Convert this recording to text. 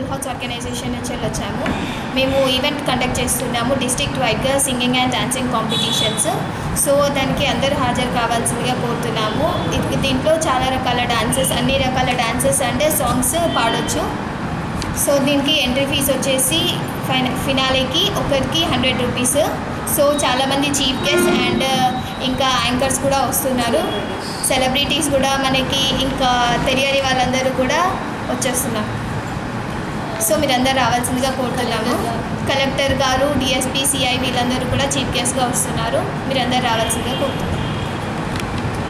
bull hots organisation నుంచి వచ్చాము మేము ఈవెంట్ కండక్ట్ చేస్తున్నాము డిస్ట్రిక్ట్ వైడ్గా singing and dancing competitions so దానికి అందరూ హాజరు కావాల్సిందిగా కోరుతున్నాము ఇది- దీంట్లో చాలా రకాల డాన్సెస్ అన్ని రకాల డాన్సెస్ అంటే సాంగ్స్ పాడొచ్చు సో దీనికి ఎంట్రీ ఫీజు వచ్చేసి ఫైన ఫినాలేకి ఒకరికి హండ్రెడ్ రూపీస్ సో చాలామంది చీఫ్ గెస్ట్ అండ్ ఇంకా యాంకర్స్ కూడా వస్తున్నారు సెలబ్రిటీస్ కూడా మనకి ఇంకా తెలియని వాళ్ళందరూ కూడా వచ్చేస్తున్నారు సో మీరందరూ రావాల్సిందిగా కోరుతున్నాము కలెక్టర్ గారు డిఎస్పీ సిఐ వీళ్ళందరూ కూడా చీఫ్ గెస్ట్గా వస్తున్నారు మీరందరూ రావాల్సిందిగా కోరుతున్నాము